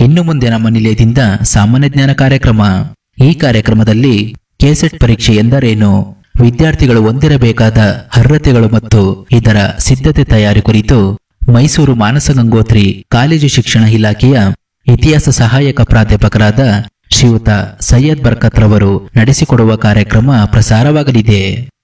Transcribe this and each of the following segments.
ಇನ್ನು ಮುಂದೆ ನಮ್ಮ ನಿಲಯದಿಂದ ಸಾಮಾನ್ಯ ಜ್ಞಾನ ಕಾರ್ಯಕ್ರಮ ಈ ಕಾರ್ಯಕ್ರಮದಲ್ಲಿ ಕೆಸೆಟ್ ಪರೀಕ್ಷೆ ಎಂದರೇನು ವಿದ್ಯಾರ್ಥಿಗಳು ಹೊಂದಿರಬೇಕಾದ ಅರ್ಹತೆಗಳು ಮತ್ತು ಇದರ ಸಿದ್ಧತೆ ತಯಾರಿ ಕುರಿತು ಮೈಸೂರು ಮಾನಸ ಗಂಗೋತ್ರಿ ಕಾಲೇಜು ಶಿಕ್ಷಣ ಇಲಾಖೆಯ ಇತಿಹಾಸ ಸಹಾಯಕ ಪ್ರಾಧ್ಯಾಪಕರಾದ ಶ್ರೀಯುತ ಸೈಯದ್ ಬರ್ಕತ್ ರವರು ನಡೆಸಿಕೊಡುವ ಕಾರ್ಯಕ್ರಮ ಪ್ರಸಾರವಾಗಲಿದೆ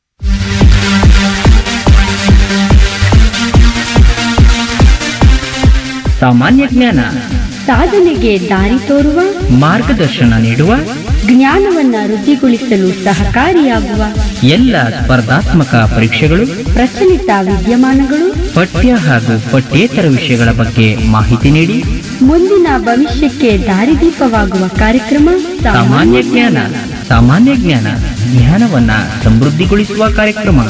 ಸಾಮಾನ್ಯ ಜ್ಞಾನ ಸಾಧನೆಗೆ ದಾರಿ ತೋರುವ ಮಾರ್ಗದರ್ಶನ ನೀಡುವ ಜ್ಞಾನವನ್ನ ವೃದ್ಧಿಗೊಳಿಸಲು ಸಹಕಾರಿಯಾಗುವ ಎಲ್ಲ ಸ್ಪರ್ಧಾತ್ಮಕ ಪರೀಕ್ಷೆಗಳು ಪ್ರಚಲಿತ ವಿದ್ಯಮಾನಗಳು ಪಠ್ಯ ಹಾಗೂ ಪಠ್ಯೇತರ ವಿಷಯಗಳ ಬಗ್ಗೆ ಮಾಹಿತಿ ನೀಡಿ ಮುಂದಿನ ಭವಿಷ್ಯಕ್ಕೆ ದಾರಿದೀಪವಾಗುವ ಕಾರ್ಯಕ್ರಮ ಸಾಮಾನ್ಯ ಜ್ಞಾನ ಸಾಮಾನ್ಯ ಜ್ಞಾನ ಜ್ಞಾನವನ್ನ ಸಮೃದ್ಧಿಗೊಳಿಸುವ ಕಾರ್ಯಕ್ರಮ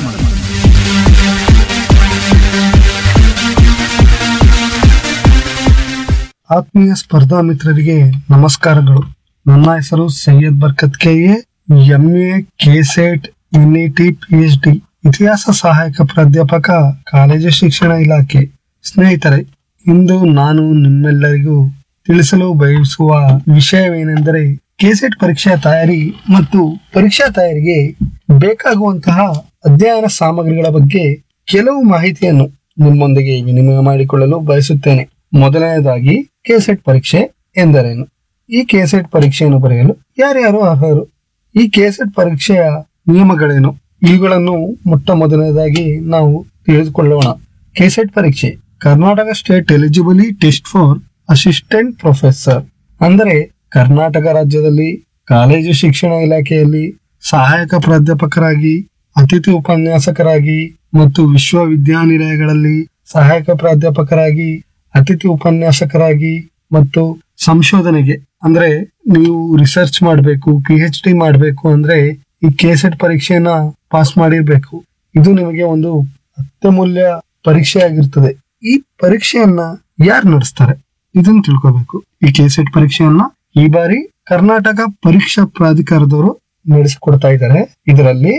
ಆತ್ಮೀಯ ಸ್ಪರ್ಧಾ ಮಿತ್ರರಿಗೆ ನಮಸ್ಕಾರಗಳು ನನ್ನ ಹೆಸರು Syed Barkath K M A KSET NET P H D ಇತಿಹಾಸ ಸಹಾಯಕ ಪ್ರಾಧ್ಯಾಪಕ ಕಾಲೇಜು ಶಿಕ್ಷಣ ಇಲಾಖೆ ಸ್ನೇಹಿತರೆ ಇಂದು ನಾನು ನಿಮ್ಮೆಲ್ಲರಿಗೂ ತಿಳಿಸಲು ಬಯಸುವ ವಿಷಯವೇನೆಂದರೆ ಕೆಸೆಟ್ ಪರೀಕ್ಷಾ ತಯಾರಿ ಮತ್ತು ಪರೀಕ್ಷಾ ತಯಾರಿಗೆ ಬೇಕಾಗುವಂತಹ ಅಧ್ಯಯನ ಸಾಮಗ್ರಿಗಳ ಬಗ್ಗೆ ಕೆಲವು ಮಾಹಿತಿಯನ್ನು ನಿಮ್ಮೊಂದಿಗೆ ವಿನಿಮಯ ಮಾಡಿಕೊಳ್ಳಲು ಬಯಸುತ್ತೇನೆ ಮೊದಲನೇದಾಗಿ ಕೆಸೆಟ್ ಪರೀಕ್ಷೆ ಎಂದರೇನು ಈ ಕೆಸೆಟ್ ಪರೀಕ್ಷೆಯನ್ನು ಬರೆಯಲು ಯಾರ್ಯಾರು ಅರ್ಹರು ಈ ಕೆಸೆಟ್ ಪರೀಕ್ಷೆಯ ನಿಯಮಗಳೇನು ಇವುಗಳನ್ನು ಮೊಟ್ಟ ಮೊದಲನೇದಾಗಿ ನಾವು ತಿಳಿದುಕೊಳ್ಳೋಣ ಕೆಸೆಟ್ ಪರೀಕ್ಷೆ Karnataka state eligibility test for assistant professor ಅಂದರೆ ಕರ್ನಾಟಕ ರಾಜ್ಯದಲ್ಲಿ ಕಾಲೇಜು ಶಿಕ್ಷಣ ಇಲಾಖೆಯಲ್ಲಿ ಸಹಾಯಕ ಪ್ರಾಧ್ಯಾಪಕರಾಗಿ ಅತಿಥಿ ಉಪನ್ಯಾಸಕರಾಗಿ ಮತ್ತು ವಿಶ್ವವಿದ್ಯಾನಿಲಯಗಳಲ್ಲಿ ಸಹಾಯಕ ಪ್ರಾಧ್ಯಾಪಕರಾಗಿ ಅತಿಥಿ ಉಪನ್ಯಾಸಕರಾಗಿ ಮತ್ತು ಸಂಶೋಧನೆಗೆ ಅಂದ್ರೆ ನೀವು ರಿಸರ್ಚ್ ಮಾಡಬೇಕು ಪಿ ಎಚ್ ಡಿ ಮಾಡಬೇಕು ಅಂದ್ರೆ ಈ ಕೆಸೆಟ್ ಪರೀಕ್ಷೆಯನ್ನ ಪಾಸ್ ಮಾಡಿರ್ಬೇಕು ಇದು ನಿಮಗೆ ಒಂದು ಅತ್ಯಮೂಲ್ಯ ಪರೀಕ್ಷೆ ಆಗಿರ್ತದೆ ಈ ಪರೀಕ್ಷೆಯನ್ನ ಯಾರು ನಡೆಸ್ತಾರೆ ಇದನ್ನ ತಿಳ್ಕೋಬೇಕು ಈ ಕೆಸೆಟ್ ಪರೀಕ್ಷೆಯನ್ನ ಈ ಬಾರಿ ಕರ್ನಾಟಕ ಪರೀಕ್ಷಾ ಪ್ರಾಧಿಕಾರದವರು ನಡೆಸಿಕೊಡ್ತಾ ಇದ್ದಾರೆ ಇದರಲ್ಲಿ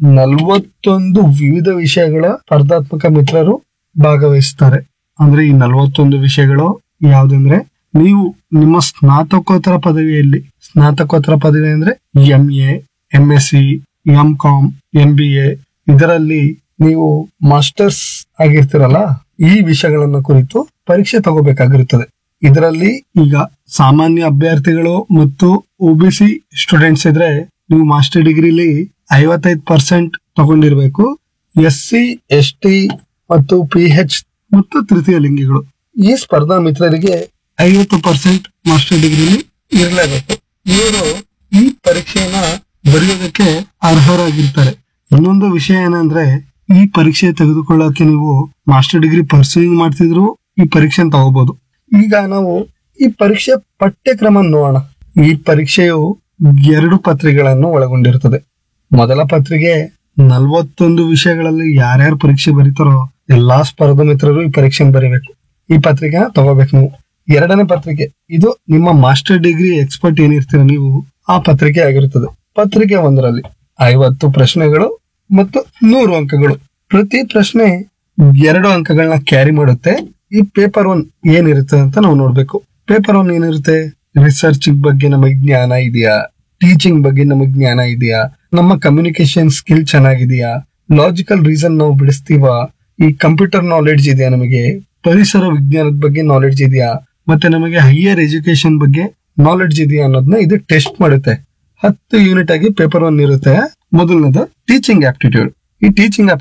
ನಲವತ್ತೊಂದು ವಿವಿಧ ವಿಷಯಗಳ ಸ್ಪರ್ಧಾತ್ಮಕ ಮಿತ್ರರು ಭಾಗವಹಿಸ್ತಾರೆ ಅಂದ್ರೆ ಈ ನಲವತ್ತೊಂದು ವಿಷಯಗಳು ಯಾವ್ದಂದ್ರೆ ನೀವು ನಿಮ್ಮ ಸ್ನಾತಕೋತ್ತರ ಪದವಿಯಲ್ಲಿ ಸ್ನಾತಕೋತ್ತರ ಪದವಿ ಅಂದ್ರೆ M A M S C M com M B A ಇದರಲ್ಲಿ ನೀವು ಮಾಸ್ಟರ್ಸ್ ಆಗಿರ್ತೀರಲ್ಲ ಈ ವಿಷಯಗಳನ್ನ ಕುರಿತು ಪರೀಕ್ಷೆ ತಗೋಬೇಕಾಗಿರುತ್ತದೆ ಇದರಲ್ಲಿ ಈಗ ಸಾಮಾನ್ಯ ಅಭ್ಯರ್ಥಿಗಳು ಮತ್ತು ಒಬಿಸಿ ಸ್ಟೂಡೆಂಟ್ಸ್ ಇದ್ರೆ ನೀವು ಮಾಸ್ಟರ್ ಡಿಗ್ರಿಲಿ ಐವತ್ತೈದು ಪರ್ಸೆಂಟ್ ತಗೊಂಡಿರ್ಬೇಕು ಎಸ್ ಸಿ ಎಸ್ ಟಿ ಮತ್ತು ಪಿ ಎಚ್ ಮತ್ತು ತೃತೀಯ ಲಿಂಗಿಗಳು ಈ ಸ್ಪರ್ಧಾ ಮಿತ್ರರಿಗೆ ಐವತ್ತು ಪರ್ಸೆಂಟ್ ಮಾಸ್ಟರ್ ಡಿಗ್ರಿಲಿ ಇರಲೇಬೇಕು ಇವರು ಈ ಪರೀಕ್ಷೆಯನ್ನ ಬರೆಯೋದಕ್ಕೆ ಅರ್ಹರಾಗಿರ್ತಾರೆ ಇನ್ನೊಂದು ವಿಷಯ ಏನಂದ್ರೆ ಈ ಪರೀಕ್ಷೆ ತೆಗೆದುಕೊಳ್ಳೋಕೆ ನೀವು ಮಾಸ್ಟರ್ ಡಿಗ್ರಿ ಪರ್ಸೂಯಿಂಗ್ ಮಾಡ್ತಿದ್ರು ಈ ಪರೀಕ್ಷೆ ತಗೋಬಹುದು ಈಗ ನಾವು ಈ ಪರೀಕ್ಷೆ ಪಠ್ಯಕ್ರಮ ನೋಡೋಣ ಈ ಪರೀಕ್ಷೆಯು ಎರಡು ಪತ್ರಿಕೆಗಳನ್ನು ಒಳಗೊಂಡಿರುತ್ತದೆ ಮೊದಲ ಪತ್ರಿಕೆ ನಲವತ್ತೊಂದು ವಿಷಯಗಳಲ್ಲಿ ಯಾರ್ಯಾರು ಪರೀಕ್ಷೆ ಬರೀತಾರೋ ಎಲ್ಲಾ ಸ್ಪರ್ಧಾ ಮಿತ್ರರು ಈ ಪರೀಕ್ಷೆ ಬರೀಬೇಕು ಈ ಪತ್ರಿಕೆನ ತಗೋಬೇಕು ನೀವು ಎರಡನೇ ಪತ್ರಿಕೆ ಇದು ನಿಮ್ಮ ಮಾಸ್ಟರ್ ಡಿಗ್ರಿ ಎಕ್ಸ್ಪರ್ಟ್ ಏನಿರ್ತೀರ ನೀವು ಆ ಪತ್ರಿಕೆ ಆಗಿರುತ್ತದೆ ಪತ್ರಿಕೆ ಒಂದರಲ್ಲಿ ಐವತ್ತು ಪ್ರಶ್ನೆಗಳು ಮತ್ತು ನೂರು ಅಂಕಗಳು ಪ್ರತಿ ಪ್ರಶ್ನೆ ಎರಡು ಅಂಕಗಳನ್ನ ಕ್ಯಾರಿ ಮಾಡುತ್ತೆ ಈ ಪೇಪರ್ ಒನ್ ಏನಿರುತ್ತೆ ಅಂತ ನಾವು ನೋಡ್ಬೇಕು ಪೇಪರ್ ಒನ್ ಏನಿರುತ್ತೆ ರಿಸರ್ಚ್ ಬಗ್ಗೆ ನಮಗೆ ಜ್ಞಾನ ಇದೆಯಾ ಟೀಚಿಂಗ್ ಬಗ್ಗೆ ನಮಗೆ ಜ್ಞಾನ ಇದೆಯಾ ನಮ್ಮ ಕಮ್ಯುನಿಕೇಶನ್ ಸ್ಕಿಲ್ ಚೆನ್ನಾಗಿದೆಯಾ ಲಾಜಿಕಲ್ ರೀಸನ್ ನಾವು ಬಿಡಿಸ್ತೀವ ಈ ಕಂಪ್ಯೂಟರ್ ನಾಲೆಡ್ಜ್ ಇದೆಯಾ ನಮಗೆ ಪರಿಸರ ವಿಜ್ಞಾನದ ಬಗ್ಗೆ ನಾಲೆಡ್ಜ್ ಇದೆಯಾ ಮತ್ತೆ ನಮಗೆ ಹೈಯರ್ ಎಜುಕೇಶನ್ ಬಗ್ಗೆ ನಾಲೆಡ್ಜ್ ಇದೆಯಾ ಅನ್ನೋದನ್ನ ಇದು ಟೆಸ್ಟ್ ಮಾಡುತ್ತೆ ಹತ್ತು ಯೂನಿಟ್ ಆಗಿ ಪೇಪರ್ ಒನ್ ಇರುತ್ತೆ ಮೊದಲನೇದು ಟೀಚಿಂಗ್ ಆಪ್ಟಿಟ್ಯೂಡ್ ಈ ಟೀಚಿಂಗ್